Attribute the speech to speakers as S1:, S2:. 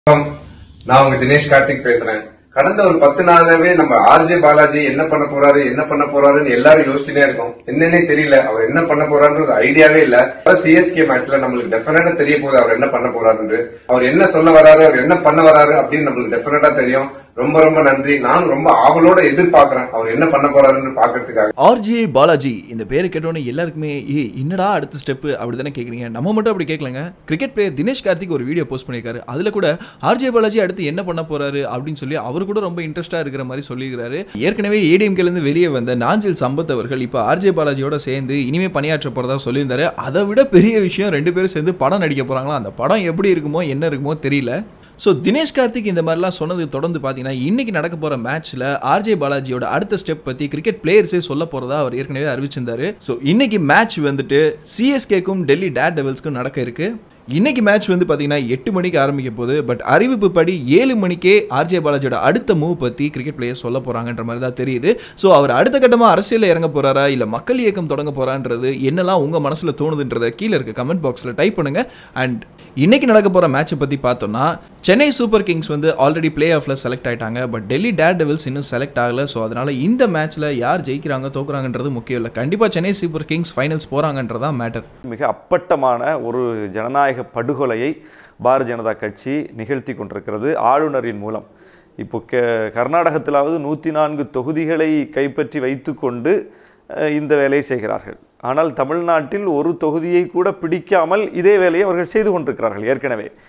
S1: வணக்கம் நான் உங்க தினேஷ் கார்த்திக் பேசுறேன் கடந்த ஒரு பத்து நாளாவே நம்ம ஆர்ஜே பாலாஜி என்ன பண்ண போறாரு என்ன பண்ண போறாருன்னு எல்லாரும் யோசிச்சுட்டே இருக்கோம் என்னன்னே தெரியல அவர் என்ன பண்ண போறாருன்றது ஐடியாவே இல்ல சிஎஸ்கே மேட்ச்ல நம்மளுக்கு டெஃபினட்டா தெரிய போகுது அவர் என்ன பண்ண போறாருன்னு அவர் என்ன சொல்ல வராரு அவர் என்ன பண்ண வராரு அப்படின்னு நம்மளுக்கு டெஃபினட்டா தெரியும் ரொம்ப ரொம்ப நன்றி நானும் ரொம்ப ஆவலோட எதிர்பார்க்கறேன் அவர் என்ன பண்ண போறாருன்னு பாக்குறதுக்காக
S2: ஆர்ஜே பாலாஜி இந்த பேரை கேட்டோன்னே எல்லாருக்குமே ஏ என்னடா அடுத்த ஸ்டெப்பு அப்படி தானே கேட்குறீங்க நம்ம மட்டும் அப்படி கேட்கலங்க கிரிக்கெட் பிளேயர் தினேஷ் கார்த்திக் ஒரு வீடியோ போஸ்ட் பண்ணியிருக்காரு அதில் கூட ஆர்ஜே பாலாஜி அடுத்து என்ன பண்ண போறாரு அப்படின்னு சொல்லி அவர் கூட ரொம்ப இன்ட்ரெஸ்ட்டாக இருக்கிற மாதிரி சொல்லியிருக்காரு ஏற்கனவே ஏடிஎம்கேலேருந்து வெளியே வந்த நாஞ்சில் சம்பத் அவர்கள் இப்போ ஆர்ஜே பாலாஜியோட சேர்ந்து இனிமே பணியாற்ற போறதா சொல்லியிருந்தாரு அதை விட பெரிய விஷயம் ரெண்டு பேரும் சேர்ந்து படம் நடிக்க போறாங்களா அந்த படம் எப்படி இருக்குமோ என்ன இருக்குமோ தெரியல ஸோ தினேஷ் கார்த்திக் இந்த மாதிரிலாம் சொன்னது தொடர்ந்து பார்த்தீங்கன்னா இன்னைக்கு நடக்க போகிற மேட்ச்சில் ஆர்ஜே பாலாஜியோட அடுத்த ஸ்டெப் பற்றி கிரிக்கெட் பிளேயர்ஸே சொல்ல போகிறதா அவர் ஏற்கனவே அறிவிச்சிருந்தாரு ஸோ இன்னைக்கு மேட்ச் வந்துட்டு சிஎஸ்கேக்கும் டெல்லி டேர் டெவல்ஸ்க்கும் நடக்க இருக்கு இன்னைக்கு மேட்ச் வந்து பார்த்தீங்கன்னா எட்டு மணிக்கு ஆரம்பிக்க போகுது பட் அறிவிப்பு படி ஏழு மணிக்கே ஆர்ஜே பாலாஜியோட அடுத்த மூவ் பற்றி கிரிக்கெட் பிளேயர் சொல்ல போகிறாங்கன்ற மாதிரி தான் தெரியுது ஸோ அவர் அடுத்த கட்டமாக அரசியலில் இறங்க போகிறாரா இல்லை மக்கள் இயக்கம் தொடங்க போகிறான்றது என்னெல்லாம் உங்கள் மனசில் தோணுதுன்றதை கீழே இருக்க கமெண்ட் பாக்ஸில் டைப் பண்ணுங்கள் அண்ட் இன்னைக்கு நடக்க போகிற மேட்சை பற்றி பார்த்தோம்னா சென்னை சூப்பர் கிங்ஸ் வந்து ஆல்ரெடி பிளே ஆஃபில் செலக்ட் ஆயிட்டாங்க பட் டெல்லி டேர் டெவில்ஸ் இன்னும் செலக்ட் ஆகல ஸோ அதனால இந்த மேட்ச்சில் யார் ஜெயிக்கிறாங்க தோக்குறாங்கன்றது முக்கியம் இல்லை கண்டிப்பாக சென்னை சூப்பர் கிங்ஸ் ஃபைனல்ஸ் போகிறாங்கன்றதான் மேட்டர்
S3: மிக அப்பட்டமான ஒரு ஜனநாயக படுகொலையை பாரதிய ஜனதா கட்சி நிகழ்த்தி கொண்டிருக்கிறது ஆளுநரின் மூலம் இப்போ க கர்நாடகத்திலாவது நூற்றி நான்கு தொகுதிகளை கைப்பற்றி வைத்துக்கொண்டு அஹ், இந்த வேலையை செய்கிறார்கள் ஆனால் தமிழ்நாட்டில் ஒரு தொகுதியை கூட பிடிக்காமல் இதே வேலையை அவர்கள் செய்து கொண்டிருக்கிறார்கள் ஏற்கனவே